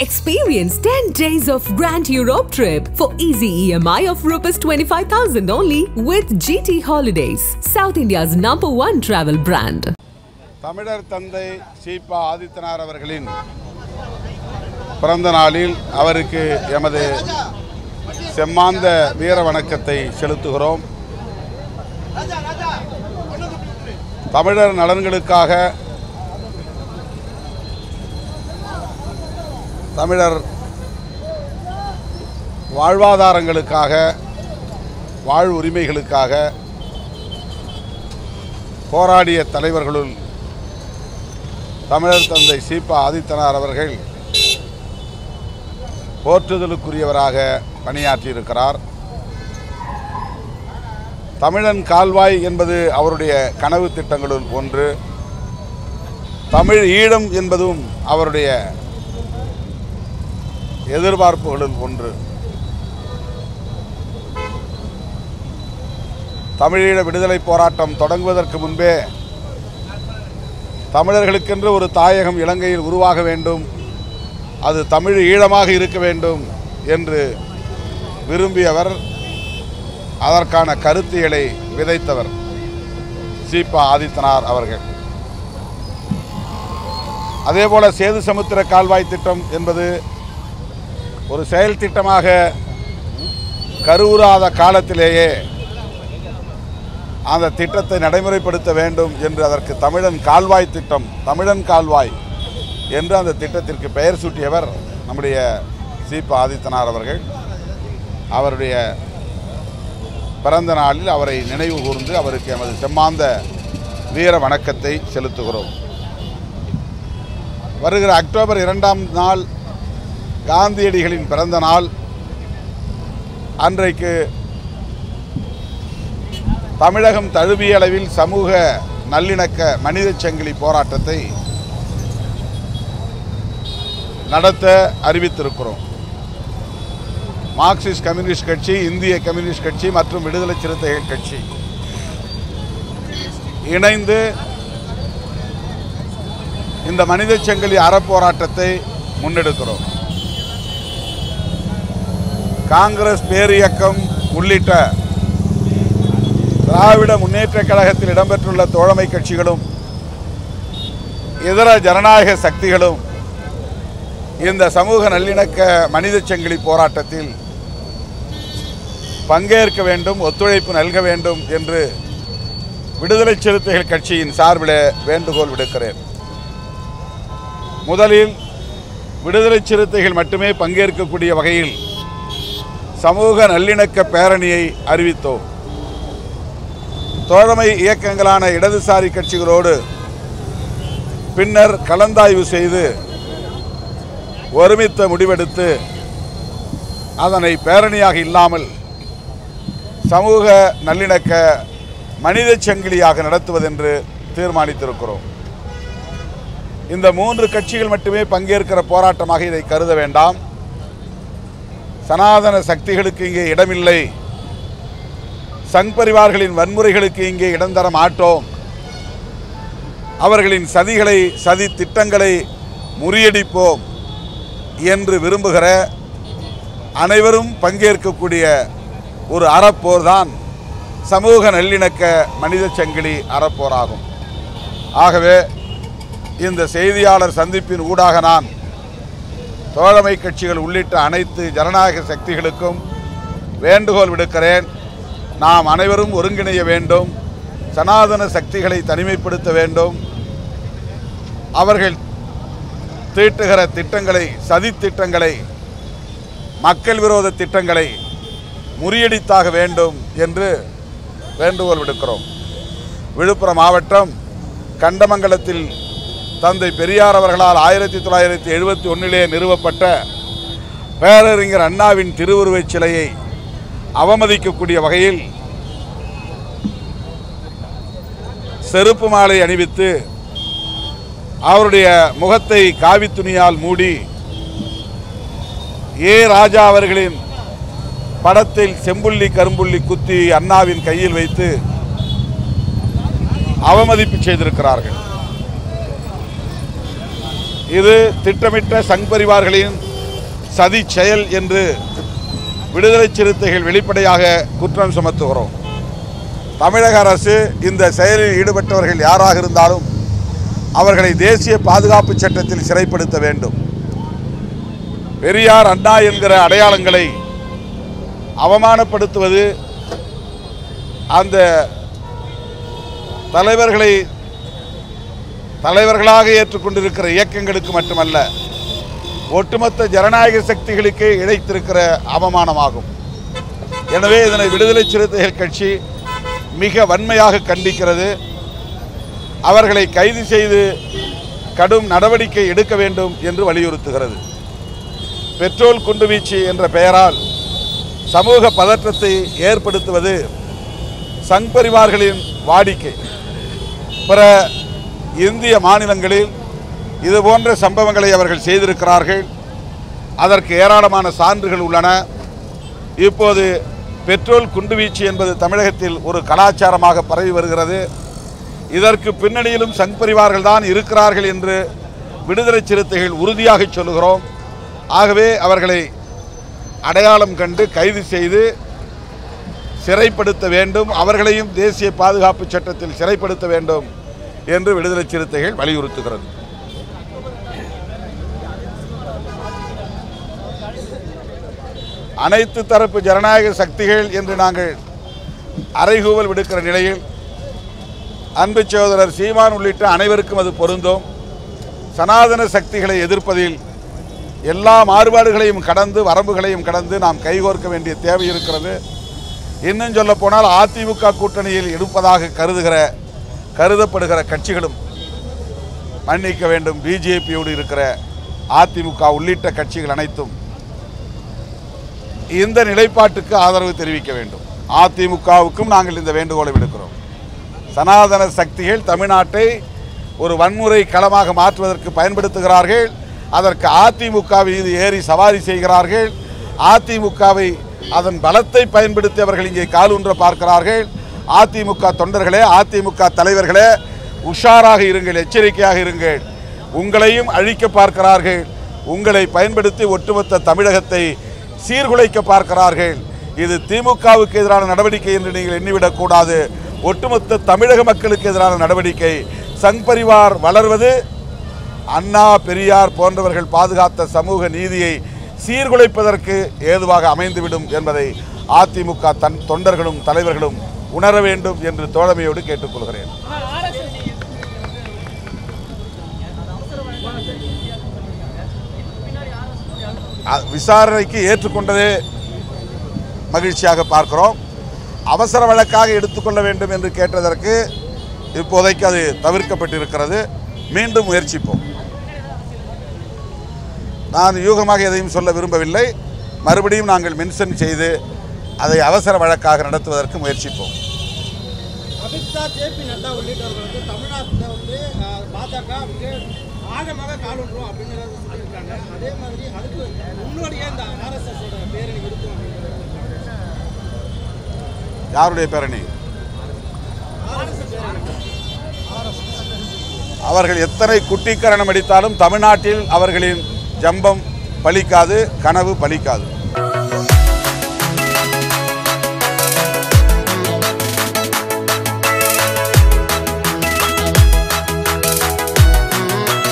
Experience 10 days of Grand Europe trip for easy EMI of Rs 25,000 only with GT Holidays, South India's number one travel brand. தமிழர் தந்தை சீபா ஆதித்தனார் அவர்களின் பிறந்த நாளில் அவருக்கு எமது செம்மாந்த வீர வணக்கத்தை செலுத்துகிறோம் தமிழர் நலன்களுக்காக தமிழர் வாழ்வாதாரங்களுக்காக வாழ் உரிமைகளுக்காக போராடிய தலைவர்களுள் தமிழர் தந்தை சீபா ஆதித்தனார் அவர்கள் போற்றுதலுக்குரியவராக பணியாற்றியிருக்கிறார் தமிழன் கால்வாய் என்பது அவருடைய கனவு திட்டங்களுள் ஒன்று தமிழ் ஈழம் என்பதும் அவருடைய எதிர்பார்ப்புகளுள் ஒன்று தமிழீழ விடுதலை போராட்டம் தொடங்குவதற்கு முன்பே தமிழர்களுக்கென்று ஒரு தாயகம் இலங்கையில் உருவாக வேண்டும் அது தமிழ் ஈழமாக இருக்க வேண்டும் என்று விரும்பியவர் அதற்கான கருத்தியலை விதைத்தவர் சீபா ஆதித்தனார் அவர்கள் அதேபோல சேது சமுத்திர கால்வாய் திட்டம் என்பது ஒரு செயல் திட்டமாக கருவுறாத காலத்திலேயே அந்த திட்டத்தை நடைமுறைப்படுத்த வேண்டும் என்று அதற்கு தமிழன் கால்வாய் திட்டம் தமிழன் கால்வாய் என்று அந்த திட்டத்திற்கு பெயர் சூட்டியவர் நம்முடைய சீபா ஆதித்தனார் அவர்கள் அவருடைய பிறந்த நாளில் அவரை நினைவு கூர்ந்து அவருக்கு எமது செம்மாந்த வீர வணக்கத்தை செலுத்துகிறோம் வருகிற அக்டோபர் இரண்டாம் நாள் காந்தியடிகளின் பிறந்த நாள் அன்றைக்கு தமிழகம் தழுவிய அளவில் சமூக நல்லிணக்க மனித சங்கிலி போராட்டத்தை நடத்த அறிவித்திருக்கிறோம் மார்க்சிஸ்ட் கம்யூனிஸ்ட் கட்சி இந்திய கம்யூனிஸ்ட் கட்சி மற்றும் விடுதலை சிறுத்தைகள் கட்சி இணைந்து இந்த மனித சங்கிலி அறப்போராட்டத்தை முன்னெடுக்கிறோம் காங்கிரஸ் பேரியக்கம் உள்ளிட்ட திராவிட முன்னேற்றக் கழகத்தில் இடம்பெற்றுள்ள தோழமை கட்சிகளும் இதர ஜனநாயக சக்திகளும் இந்த சமூக நல்லிணக்க மனித சங்கிலி போராட்டத்தில் பங்கேற்க வேண்டும் ஒத்துழைப்பு நல்க வேண்டும் என்று விடுதலை சிறுத்தைகள் கட்சியின் சார்பில் வேண்டுகோள் விடுக்கிறேன் முதலில் விடுதலை சிறுத்தைகள் மட்டுமே பங்கேற்கக்கூடிய வகையில் சமூக நல்லிணக்க பேரணியை அறிவித்தோம் தோழமை இயக்கங்களான இடதுசாரி கட்சிகளோடு பின்னர் கலந்தாய்வு செய்து ஒருமித்த முடிவெடுத்து அதனை பேரணியாக இல்லாமல் சமூக நல்லிணக்க மனித சங்கிலியாக நடத்துவதென்று தீர்மானித்திருக்கிறோம் இந்த மூன்று கட்சிகள் மட்டுமே பங்கேற்கிற போராட்டமாக இதை கருத வேண்டாம் சனாதன சக்திகளுக்கு இங்கே இடமில்லை சங் பரிவார்களின் வன்முறைகளுக்கு இங்கே இடம் தர மாட்டோம் அவர்களின் சதிகளை சதி திட்டங்களை முறியடிப்போம் என்று விரும்புகிற அனைவரும் பங்கேற்கக்கூடிய ஒரு அறப்போர் தான் சமூக நல்லிணக்க மனித சங்கிலி அறப்போராகும் ஆகவே இந்த செய்தியாளர் சந்திப்பின் ஊடாக நான் தோழமை கட்சிகள் உள்ளிட்ட அனைத்து ஜனநாயக சக்திகளுக்கும் வேண்டுகோள் விடுக்கிறேன் நாம் அனைவரும் ஒருங்கிணைய வேண்டும் சனாதன சக்திகளை தனிமைப்படுத்த வேண்டும் அவர்கள் தீட்டுகிற திட்டங்களை சதி திட்டங்களை மக்கள் விரோத திட்டங்களை முறியடித்தாக வேண்டும் என்று வேண்டுகோள் விடுக்கிறோம் விழுப்புரம் மாவட்டம் கண்டமங்கலத்தில் தந்தை பெரியார் அவர்களால் ஆயிரத்தி தொள்ளாயிரத்தி எழுபத்தி ஒன்றிலே நிறுவப்பட்ட பேரறிஞர் அண்ணாவின் திருவுருவச் சிலையை அவமதிக்கக்கூடிய வகையில் செருப்பு மாலை அணிவித்து அவருடைய முகத்தை காவி துணியால் மூடி ஏ ராஜா அவர்களின் படத்தில் செம்புள்ளி கரும்புள்ளி குத்தி அண்ணாவின் கையில் வைத்து அவமதிப்பு செய்திருக்கிறார்கள் இது திட்டமிட்ட சங் பரிவார்களின் சதி செயல் என்று விடுதலை சிறுத்தைகள் வெளிப்படையாக குற்றம் சுமத்துகிறோம் தமிழக அரசு இந்த செயலில் ஈடுபட்டவர்கள் யாராக இருந்தாலும் அவர்களை தேசிய பாதுகாப்பு சட்டத்தில் சிறைப்படுத்த வேண்டும் பெரியார் அண்ணா என்கிற அடையாளங்களை அவமானப்படுத்துவது அந்த தலைவர்களை தலைவர்களாக ஏற்றுக்கொண்டிருக்கிற இயக்கங்களுக்கு மட்டுமல்ல ஒட்டுமொத்த ஜனநாயக சக்திகளுக்கே இழைத்திருக்கிற அவமானமாகும் எனவே இதனை விடுதலை சிறுத்தைகள் கட்சி மிக வன்மையாக கண்டிக்கிறது அவர்களை கைது செய்து கடும் நடவடிக்கை எடுக்க வேண்டும் என்று வலியுறுத்துகிறது பெட்ரோல் குண்டுவீச்சு என்ற பெயரால் சமூக பதற்றத்தை ஏற்படுத்துவது சங் பரிவார்களின் வாடிக்கை பிற இந்திய மாநிலங்களில் இது போன்ற சம்பவங்களை அவர்கள் செய்திருக்கிறார்கள் அதற்கு ஏராளமான சான்றுகள் உள்ளன இப்போது பெட்ரோல் குண்டுவீச்சு என்பது தமிழகத்தில் ஒரு கலாச்சாரமாக பரவி வருகிறது இதற்கு பின்னணியிலும் சங் பரிவார்கள் தான் இருக்கிறார்கள் என்று விடுதலை சிறுத்தைகள் உறுதியாக சொல்லுகிறோம் ஆகவே அவர்களை அடையாளம் கண்டு கைது செய்து சிறைப்படுத்த வேண்டும் அவர்களையும் தேசிய பாதுகாப்பு சட்டத்தில் சிறைப்படுத்த வேண்டும் என்று விடுதலை சிறுத்தைகள் வலியுறுத்துகிறது அனைத்து தரப்பு ஜனநாயக சக்திகள் என்று நாங்கள் அறைகூவல் விடுக்கிற நிலையில் அன்பு சகோதரர் சீமான் உள்ளிட்ட அனைவருக்கும் அது பொருந்தும் சனாதன சக்திகளை எதிர்ப்பதில் எல்லா மாறுபாடுகளையும் கடந்து வரம்புகளையும் கடந்து நாம் கைகோர்க்க வேண்டிய தேவை இருக்கிறது இன்னும் சொல்ல போனால் அதிமுக கூட்டணியில் இருப்பதாக கருதுகிற கருதப்படுகிற கட்சிகளும் மன்னிக்க வேண்டும் பிஜேபியோடு இருக்கிற அதிமுக உள்ளிட்ட கட்சிகள் அனைத்தும் இந்த நிலைப்பாட்டுக்கு ஆதரவு தெரிவிக்க வேண்டும் அதிமுகவுக்கும் நாங்கள் இந்த வேண்டுகோளை விடுக்கிறோம் சனாதன சக்திகள் தமிழ்நாட்டை ஒரு வன்முறை களமாக மாற்றுவதற்கு பயன்படுத்துகிறார்கள் அதற்கு அதிமுக மீது ஏறி சவாரி செய்கிறார்கள் அதிமுகவை அதன் பலத்தை பயன்படுத்தி அவர்கள் இங்கே காலூன்ற பார்க்கிறார்கள் அதிமுக தொண்டர்களே அதிமுக தலைவர்களே உஷாராக இருங்கள் எச்சரிக்கையாக இருங்கள் உங்களையும் அழிக்க பார்க்கிறார்கள் உங்களை பயன்படுத்தி ஒட்டுமொத்த தமிழகத்தை சீர்குலைக்க பார்க்கிறார்கள் இது திமுகவுக்கு எதிரான நடவடிக்கை என்று நீங்கள் எண்ணிவிடக்கூடாது ஒட்டுமொத்த தமிழக மக்களுக்கு எதிரான நடவடிக்கை சங் பரிவார் வளர்வது அண்ணா பெரியார் போன்றவர்கள் பாதுகாத்த சமூக நீதியை சீர்குலைப்பதற்கு ஏதுவாக அமைந்துவிடும் என்பதை அதிமுக தன் தொண்டர்களும் தலைவர்களும் உணர வேண்டும் என்று தோழமையோடு கேட்டுக்கொள்கிறேன் அ- விசாரணைக்கு ஏற்றுக்கொண்டதே மகிழ்ச்சியாக பார்க்கிறோம் அவசர வழக்காக எடுத்துக்கொள்ள வேண்டும் என்று கேட்டதற்கு இப்போதைக்கு அது தவிர்க்கப்பட்டிருக்கிறது மீண்டும் முயற்சிப்போம் நான் யூகமாக எதையும் சொல்ல விரும்பவில்லை மறுபடியும் நாங்கள் மென்ஷன் செய்து அதை அவசர வழக்காக நடத்துவதற்கு முயற்சிப்போம் அமித்ஷா ஜேபி நட்டா உள்ளிட்டவர்கள் வந்து தமிழ்நாட்டில் வந்து அஹ், பாஜக வந்து ஆழமாக காலூன்றும் அப்படிங்கிறத சொல்லியிருக்காங்க அதே மாதிரி அதுக்கு முன்னோடியே இந்த ஆர்எஸ்எஸ் ஓட பேரணி இருக்கும் அப்படிங்கிறது யாருடைய பேரணி ஆர்எஸ்எஸ் பேரணி அவர்கள் எத்தனை குட்டிக்கரணம் அடித்தாலும் தமிழ்நாட்டில் அவர்களின் ஜம்பம் பலிக்காது கனவு பலிக்காது